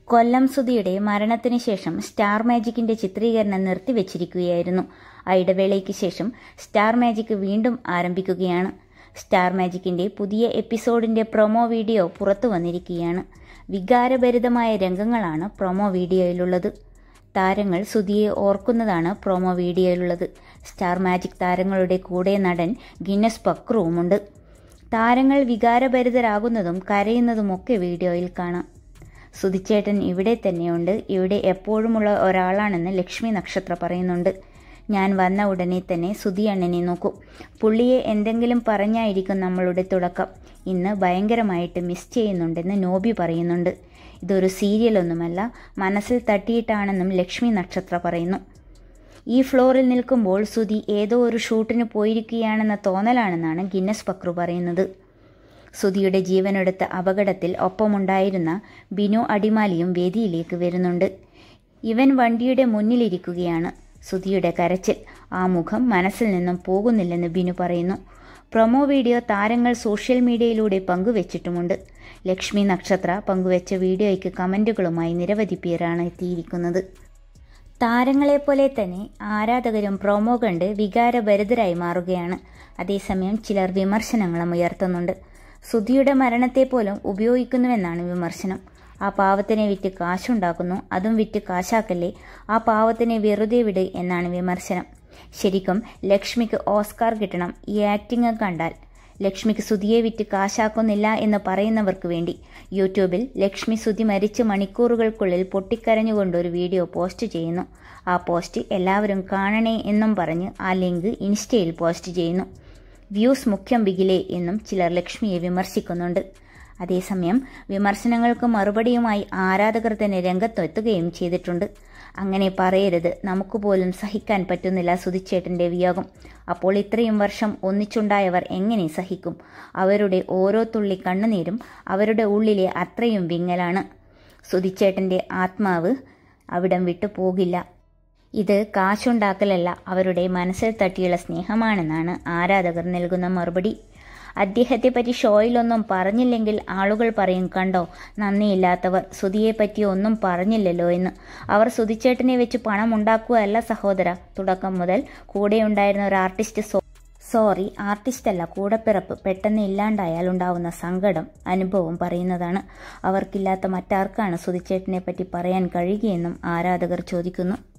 കൊല്ലം സുധിയുടെ മരണത്തിന് ശേഷം സ്റ്റാർ മാജിക്കിന്റെ ചിത്രീകരണം നിർത്തിവെച്ചിരിക്കുകയായിരുന്നു ആ ഇടവേളയ്ക്ക് ശേഷം സ്റ്റാർ മാജിക് വീണ്ടും ആരംഭിക്കുകയാണ് സ്റ്റാർ മാജിക്കിന്റെ പുതിയ എപ്പിസോഡിന്റെ പ്രൊമോ വീഡിയോ പുറത്തു വന്നിരിക്കുകയാണ് വികാരഭരിതമായ രംഗങ്ങളാണ് പ്രൊമോ വീഡിയോയിലുള്ളത് താരങ്ങൾ സുധിയെ ഓർക്കുന്നതാണ് പ്രൊമോ വീഡിയോയിലുള്ളത് സ്റ്റാർ മാജിക് താരങ്ങളുടെ കൂടെ നടൻ ഗിന്നസ് പക്രുവുമുണ്ട് താരങ്ങൾ വികാരഭരിതരാകുന്നതും കരയുന്നതുമൊക്കെ വീഡിയോയിൽ കാണാം സുധിച്ചേട്ടൻ ഇവിടെ തന്നെയുണ്ട് ഇവിടെ എപ്പോഴുമുള്ള ഒരാളാണെന്ന് ലക്ഷ്മി നക്ഷത്ര പറയുന്നുണ്ട് ഞാൻ വന്ന ഉടനെ തന്നെ സുധി അണ്ണനെ നോക്കൂ പുള്ളിയെ എന്തെങ്കിലും പറഞ്ഞായിരിക്കും നമ്മളുടെ തുടക്കം ഇന്ന് ഭയങ്കരമായിട്ട് മിസ് ചെയ്യുന്നുണ്ടെന്ന് നോബി പറയുന്നുണ്ട് ഇതൊരു സീരിയലൊന്നുമല്ല മനസ്സിൽ തട്ടിയിട്ടാണെന്നും ലക്ഷ്മി നക്ഷത്ര പറയുന്നു ഈ ഫ്ലോറിൽ നിൽക്കുമ്പോൾ സുധി ഏതോ ഒരു ഷൂട്ടിന് പോയിരിക്കുകയാണെന്ന തോന്നലാണെന്നാണ് ഗിന്നസ് പക്രു പറയുന്നത് സുധിയുടെ ജീവനെടുത്ത അപകടത്തിൽ ഒപ്പമുണ്ടായിരുന്ന ബിനു അടിമാലിയും വേദിയിലേക്ക് വരുന്നുണ്ട് ഇവൻ വണ്ടിയുടെ മുന്നിലിരിക്കുകയാണ് സുധിയുടെ കരച്ചിൽ ആ മുഖം മനസ്സിൽ നിന്നും പോകുന്നില്ലെന്ന് ബിനു പറയുന്നു പ്രൊമോ വീഡിയോ താരങ്ങൾ സോഷ്യൽ മീഡിയയിലൂടെ പങ്കുവച്ചിട്ടുമുണ്ട് ലക്ഷ്മി നക്ഷത്ര പങ്കുവച്ച വീഡിയോയ്ക്ക് കമൻറ്റുകളുമായി നിരവധി പേരാണ് എത്തിയിരിക്കുന്നത് താരങ്ങളെപ്പോലെ തന്നെ ആരാധകരും പ്രൊമോ കണ്ട് വികാരഭരിതരായി മാറുകയാണ് അതേസമയം ചിലർ വിമർശനങ്ങളും ഉയർത്തുന്നുണ്ട് സുധിയുടെ മരണത്തെ പോലും ഉപയോഗിക്കുന്നുവെന്നാണ് വിമർശനം ആ പാവത്തിനെ വിറ്റ് കാശുണ്ടാക്കുന്നു അതും വിറ്റ് കാശാക്കല്ലേ ആ പാവത്തിനെ വെറുതെ വിട് എന്നാണ് വിമർശനം ശരിക്കും ലക്ഷ്മിക്ക് ഓസ്കാർ കിട്ടണം ഈ ആക്ടിങ് കണ്ടാൽ ലക്ഷ്മിക്ക് സുധിയെ വിറ്റ് കാശാക്കുന്നില്ല എന്ന് പറയുന്നവർക്ക് വേണ്ടി യൂട്യൂബിൽ ലക്ഷ്മി സുധി മരിച്ച് മണിക്കൂറുകൾക്കുള്ളിൽ പൊട്ടിക്കരഞ്ഞുകൊണ്ടൊരു വീഡിയോ പോസ്റ്റ് ചെയ്യുന്നു ആ പോസ്റ്റ് എല്ലാവരും കാണണേ എന്നും പറഞ്ഞ് ആ ലിങ്ക് ഇൻസ്റ്റയിൽ പോസ്റ്റ് ചെയ്യുന്നു വ്യൂസ് മുഖ്യം ബിഗിലേ എന്നും ചിലർ ലക്ഷ്മിയെ വിമർശിക്കുന്നുണ്ട് അതേസമയം വിമർശനങ്ങൾക്ക് മറുപടിയുമായി ആരാധകർ തന്നെ രംഗത്തെത്തുകയും ചെയ്തിട്ടുണ്ട് അങ്ങനെ പറയരുത് നമുക്ക് പോലും സഹിക്കാൻ പറ്റുന്നില്ല സുധിച്ചേട്ടന്റെ വിയോഗം അപ്പോൾ ഇത്രയും വർഷം ഒന്നിച്ചുണ്ടായവർ എങ്ങനെ സഹിക്കും അവരുടെ ഓരോ തുള്ളി കണ്ണുനീരും അവരുടെ ഉള്ളിലെ അത്രയും വിങ്ങലാണ് സുധിച്ചേട്ടന്റെ ആത്മാവ് അവിടം വിട്ടു പോകില്ല ഇത് കാശുണ്ടാക്കലല്ല അവരുടെ മനസ്സിൽ തട്ടിയുള്ള സ്നേഹമാണെന്നാണ് ആരാധകർ നൽകുന്ന മറുപടി അദ്ദേഹത്തെപ്പറ്റി ഷോയിലൊന്നും പറഞ്ഞില്ലെങ്കിൽ ആളുകൾ പറയും കണ്ടോ നന്ദിയില്ലാത്തവർ സുധിയെപ്പറ്റി ഒന്നും പറഞ്ഞില്ലല്ലോ എന്ന് അവർ സുധിച്ചേട്ടനെ വെച്ച് പണം ഉണ്ടാക്കുകയല്ല സഹോദര തുടക്കം മുതൽ കൂടെയുണ്ടായിരുന്ന ഒരു ആർട്ടിസ്റ്റ് സോ സോറി ആർട്ടിസ്റ്റ് അല്ല കൂടപ്പിറപ്പ് പെട്ടെന്ന് ഇല്ലാണ്ടായാൽ ഉണ്ടാവുന്ന സങ്കടം അനുഭവം പറയുന്നതാണ് അവർക്കില്ലാത്ത മറ്റാർക്കാണ് സുധിച്ചേട്ടനെ പറ്റി പറയാൻ കഴിയുകയെന്നും ആരാധകർ ചോദിക്കുന്നു